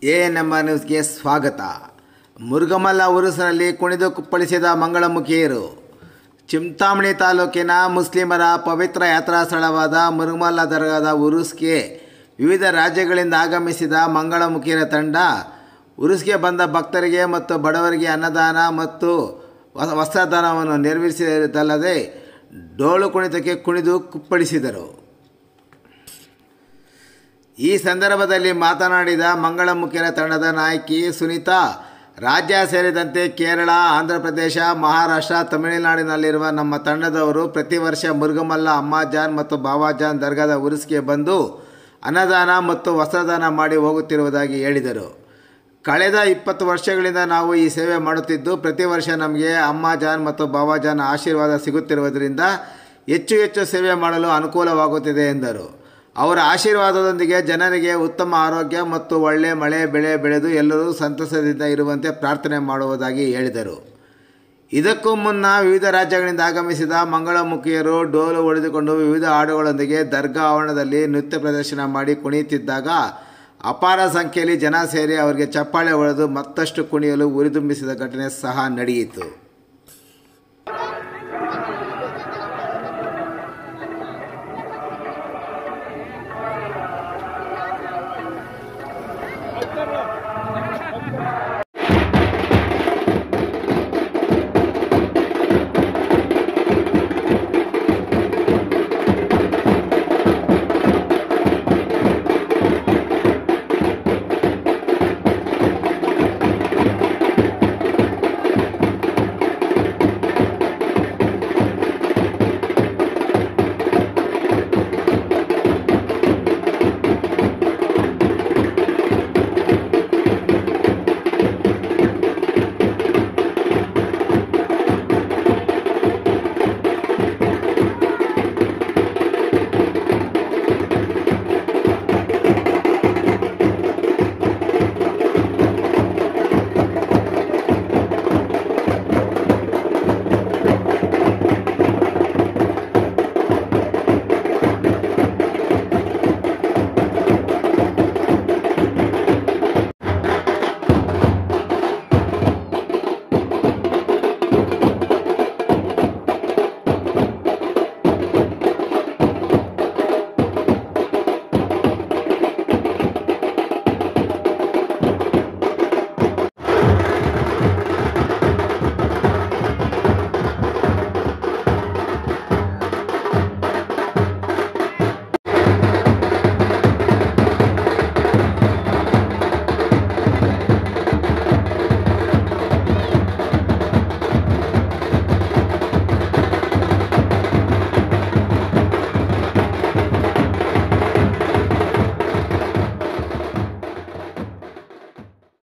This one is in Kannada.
ಎ ನಮ್ಮ ನ್ಯೂಸ್ಗೆ ಸ್ವಾಗತ ಮುರುಗಮಲ್ಲ ಉರುಸಿನಲ್ಲಿ ಕುಣಿದು ಕುಪ್ಪಳಿಸಿದ ಮಂಗಳಮುಖಿಯರು ಚಿಂತಾಮಣಿ ತಾಲೂಕಿನ ಮುಸ್ಲಿಮರ ಪವಿತ್ರ ಯಾತ್ರಾ ಸ್ಥಳವಾದ ಮುರುಗಮಲ್ಲ ದರ್ಗಾದ ಉರುಸ್ಗೆ ವಿವಿಧ ರಾಜ್ಯಗಳಿಂದ ಆಗಮಿಸಿದ ಮಂಗಳಮುಖಿಯರ ತಂಡ ಉರುಸ್ಗೆ ಬಂದ ಭಕ್ತರಿಗೆ ಮತ್ತು ಬಡವರಿಗೆ ಅನ್ನದಾನ ಮತ್ತು ವ- ವಸ್ತ್ರದಾನವನ್ನು ನೆರವೇರಿಸಿದಲ್ಲದೆ ಡೋಳು ಕುಣಿತಕ್ಕೆ ಕುಣಿದು ಕುಪ್ಪಳಿಸಿದರು ಈ ಸಂದರ್ಭದಲ್ಲಿ ಮಾತನಾಡಿದ ಮಂಗಳಮುಖಿಯರ ತಂಡದ ನಾಯಕಿ ಸುನೀತಾ ರಾಜ್ಯ ಸೇರಿದಂತೆ ಕೇರಳ ಆಂಧ್ರಪ್ರದೇಶ ಮಹಾರಾಷ್ಟ್ರ ತಮಿಳುನಾಡಿನಲ್ಲಿರುವ ನಮ್ಮ ತಂಡದವರು ಪ್ರತಿ ವರ್ಷ ಮುರುಗಮಲ್ಲ ಅಮ್ಮಾಜಾನ್ ಮತ್ತು ಬಾವಾಜಾನ್ ದರ್ಗಾದ ಉರುಸ್ಗೆ ಬಂದು ಅನ್ನದಾನ ಮತ್ತು ವಸ್ತ್ರದಾನ ಮಾಡಿ ಹೋಗುತ್ತಿರುವುದಾಗಿ ಹೇಳಿದರು ಕಳೆದ ಇಪ್ಪತ್ತು ವರ್ಷಗಳಿಂದ ನಾವು ಈ ಸೇವೆ ಮಾಡುತ್ತಿದ್ದು ಪ್ರತಿ ವರ್ಷ ನಮಗೆ ಅಮ್ಮಾಜಾನ್ ಮತ್ತು ಬಾವಾಜಾನ್ ಆಶೀರ್ವಾದ ಸಿಗುತ್ತಿರುವುದರಿಂದ ಹೆಚ್ಚು ಹೆಚ್ಚು ಸೇವೆ ಮಾಡಲು ಅನುಕೂಲವಾಗುತ್ತಿದೆ ಎಂದರು ಅವರ ಆಶೀರ್ವಾದದೊಂದಿಗೆ ಜನರಿಗೆ ಉತ್ತಮ ಆರೋಗ್ಯ ಮತ್ತು ಒಳ್ಳೆ ಮಳೆ ಬೆಳೆ ಬೆಳೆದು ಎಲ್ಲರೂ ಸಂತಸದಿಂದ ಇರುವಂತೆ ಪ್ರಾರ್ಥನೆ ಮಾಡುವುದಾಗಿ ಹೇಳಿದರು ಇದಕ್ಕೂ ಮುನ್ನ ವಿವಿಧ ರಾಜ್ಯಗಳಿಂದ ಆಗಮಿಸಿದ ಮಂಗಳಮುಖಿಯರು ಡೋಲು ಹೊಡೆದುಕೊಂಡು ವಿವಿಧ ಹಾಡುಗಳೊಂದಿಗೆ ದರ್ಗಾ ಆವರಣದಲ್ಲಿ ನೃತ್ಯ ಪ್ರದರ್ಶನ ಮಾಡಿ ಕುಣಿಯುತ್ತಿದ್ದಾಗ ಅಪಾರ ಸಂಖ್ಯೆಯಲ್ಲಿ ಜನ ಸೇರಿ ಅವರಿಗೆ ಚಪ್ಪಾಳೆ ಹೊಡೆದು ಮತ್ತಷ್ಟು ಕುಣಿಯಲು ಉರಿದುಂಬಿಸಿದ ಘಟನೆ ಸಹ ನಡೆಯಿತು